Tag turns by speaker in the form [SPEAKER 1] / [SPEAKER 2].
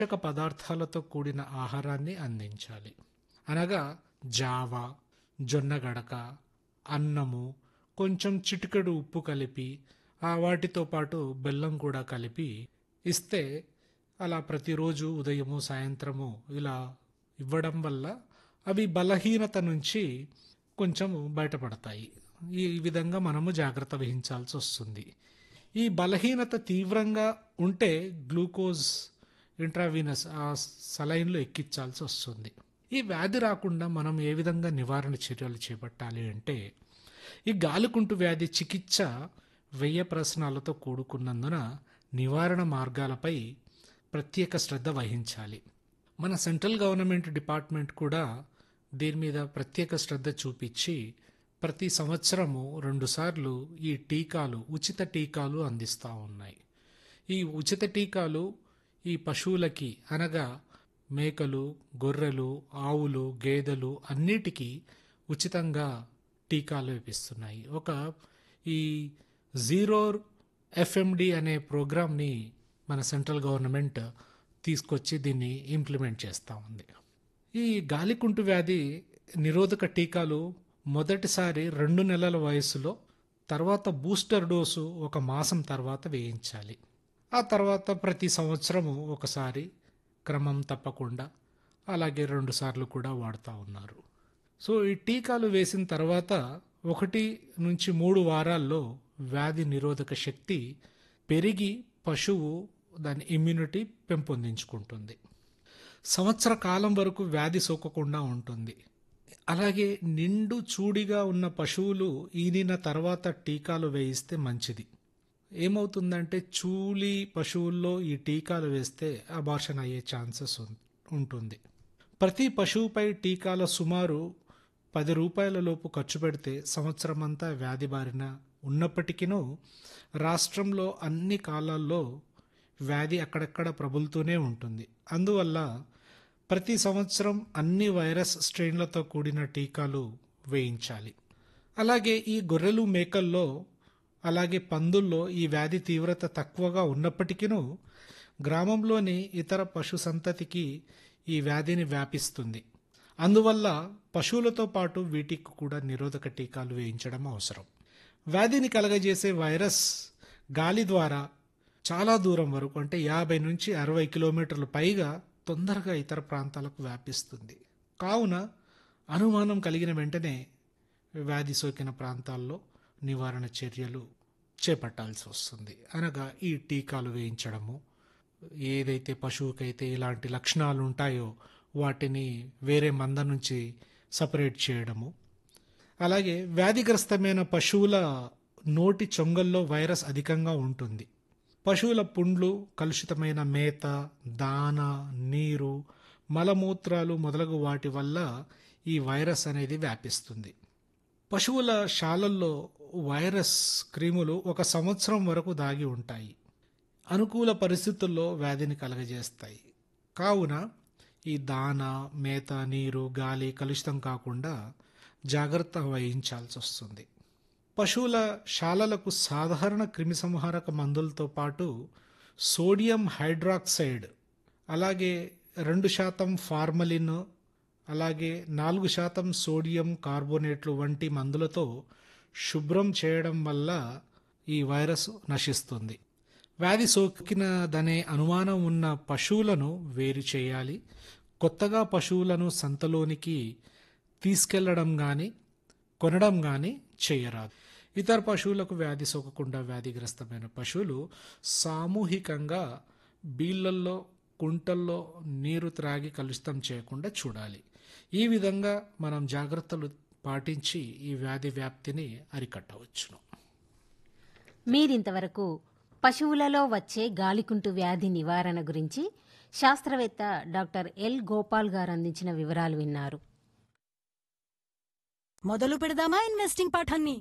[SPEAKER 1] పోషక పదార్థాలతో కూడిన ఆహారాన్ని అందించాలి అనగా జావ జొన్న గడక అన్నము కొంచెం చిటికెడు ఉప్పు కలిపి ఆ వాటితో పాటు బెల్లం కూడా కలిపి ఇస్తే అలా ప్రతిరోజు ఉదయము సాయంత్రము ఇలా ఇవ్వడం వల్ల అవి బలహీనత నుంచి కొంచెం బయటపడతాయి ఈ విధంగా మనము జాగ్రత్త వహించాల్సి వస్తుంది ఈ బలహీనత తీవ్రంగా ఉంటే గ్లూకోజ్ ఇంట్రావీనస్ ఆ సలైన్లో ఎక్కించాల్సి వస్తుంది ఈ వ్యాధి రాకుండా మనం ఏ విధంగా నివారణ చర్యలు చేపట్టాలి అంటే ఈ గాలికుంటు వ్యాధి చికిత్స వ్యయ ప్రశ్నాలతో కూడుకున్నందున నివారణ మార్గాలపై ప్రత్యేక శ్రద్ధ వహించాలి మన సెంట్రల్ గవర్నమెంట్ డిపార్ట్మెంట్ కూడా దీని మీద ప్రత్యేక శ్రద్ధ చూపించి ప్రతి సంవత్సరము రెండుసార్లు ఈ టీకాలు ఉచిత టీకాలు అందిస్తూ ఉన్నాయి ఈ ఉచిత టీకాలు ఈ పశువులకి అనగా మేకలు గొర్రెలు ఆవులు గేదెలు అన్నిటికీ ఉచితంగా టీకాలు ఇప్పిస్తున్నాయి ఒక ఈ జీరో ఎఫ్ఎండి అనే ప్రోగ్రామ్ని మన సెంట్రల్ గవర్నమెంట్ తీసుకొచ్చి దీన్ని ఇంప్లిమెంట్ చేస్తూ ఉంది ఈ గాలికుంటు వ్యాధి నిరోధక టీకాలు మొదటిసారి రెండు నెలల వయసులో తర్వాత బూస్టర్ డోసు ఒక మాసం తర్వాత వేయించాలి ఆ తర్వాత ప్రతి సంవత్సరము ఒకసారి క్రమం తప్పకుండా అలాగే రెండు సార్లు కూడా వాడుతూ ఉన్నారు సో ఈ టీకాలు వేసిన తర్వాత ఒకటి నుంచి మూడు వారాల్లో వ్యాధి నిరోధక శక్తి పెరిగి పశువు దాని ఇమ్యూనిటీ పెంపొందించుకుంటుంది సంవత్సర కాలం వరకు వ్యాధి సోకకుండా ఉంటుంది అలాగే నిండు చూడిగా ఉన్న పశువులు ఈనిన తర్వాత టీకాలు వేయిస్తే మంచిది ఏమవుతుందంటే చూలి పశువుల్లో ఈ టీకాలు వేస్తే అబార్షన్ అయ్యే ఛాన్సెస్ ఉంటుంది ప్రతి పశువుపై టీకాల సుమారు పది రూపాయల లోపు ఖర్చు పెడితే సంవత్సరం అంతా వ్యాధి బారిన ఉన్నప్పటికీనూ రాష్ట్రంలో అన్ని కాలాల్లో వ్యాధి అక్కడక్కడ ప్రబులుతూనే ఉంటుంది అందువల్ల ప్రతి సంవత్సరం అన్ని వైరస్ స్ట్రెయిన్లతో కూడిన టీకాలు వేయించాలి అలాగే ఈ గొర్రెలు మేకల్లో అలాగే పందుల్లో ఈ వ్యాధి తీవ్రత తక్కువగా ఉన్నప్పటికీనూ గ్రామంలోని ఇతర పశు సంతతికి ఈ వ్యాధిని వ్యాపిస్తుంది అందువల్ల పశువులతో పాటు వీటికి కూడా నిరోధక టీకాలు వేయించడం అవసరం వ్యాధిని కలగజేసే వైరస్ గాలి ద్వారా చాలా దూరం వరకు అంటే యాభై నుంచి అరవై కిలోమీటర్లు పైగా తొందరగా ఇతర ప్రాంతాలకు వ్యాపిస్తుంది కావున అనుమానం కలిగిన వెంటనే వ్యాధి సోకిన ప్రాంతాల్లో నివారణ చర్యలు చేపట్టాల్సి వస్తుంది అనగా ఈ టీకాలు వేయించడము ఏదైతే పశువుకైతే ఇలాంటి లక్షణాలు ఉంటాయో వాటిని వేరే మంద నుంచి సపరేట్ చేయడము అలాగే వ్యాధిగ్రస్తమైన పశువుల నోటి చొంగల్లో వైరస్ అధికంగా ఉంటుంది పశువుల పుండ్లు కలుషితమైన మేత దాన నీరు మలమూత్రాలు మొదలగు వాటి వల్ల ఈ వైరస్ అనేది వ్యాపిస్తుంది పశువుల శాలల్లో వైరస్ క్రిములు ఒక సంవత్సరం వరకు దాగి ఉంటాయి అనుకూల పరిస్థితుల్లో వ్యాధిని కలగజేస్తాయి కావున ఈ దాన మేత నీరు గాలి కలుషితం కాకుండా జాగ్రత్త వహించాల్సి వస్తుంది పశువుల శాలలకు సాధారణ క్రిమిసంహారక మందులతో పాటు సోడియం హైడ్రాక్సైడ్ అలాగే రెండు శాతం ఫార్మలిన్ అలాగే నాలుగు శాతం సోడియం కార్బోనేట్లు వంటి మందులతో శుభ్రం చేయడం వల్ల ఈ వైరస్ నశిస్తుంది వ్యాధి సోకినదనే అనుమానం ఉన్న పశువులను వేరు చేయాలి కొత్తగా పశువులను సంతలోనికి తీసుకెళ్లడం కానీ కొనడం కానీ చేయరాదు ఇతర పశువులకు వ్యాధి సోకకుండా వ్యాధిగ్రస్తమైన పశువులు సామూహికంగా బీళ్ళల్లో కుంటల్లో నీరు త్రాగి కలుషితం చేయకుండా చూడాలి ఈ విధంగా మనం జాగ్రత్తలు పాటించి ఈ వ్యాధి వ్యాప్తిని అరికట్టవచ్చును
[SPEAKER 2] మీరింతవరకు పశువులలో వచ్చే గాలికుంటు వ్యాధి నివారణ గురించి శాస్త్రవేత్త డాక్టర్ ఎల్ గోపాల్ గారు అందించిన వివరాలు విన్నారు
[SPEAKER 3] మొదలు పెడదామా ఇన్వెస్టింగ్ పాఠాన్ని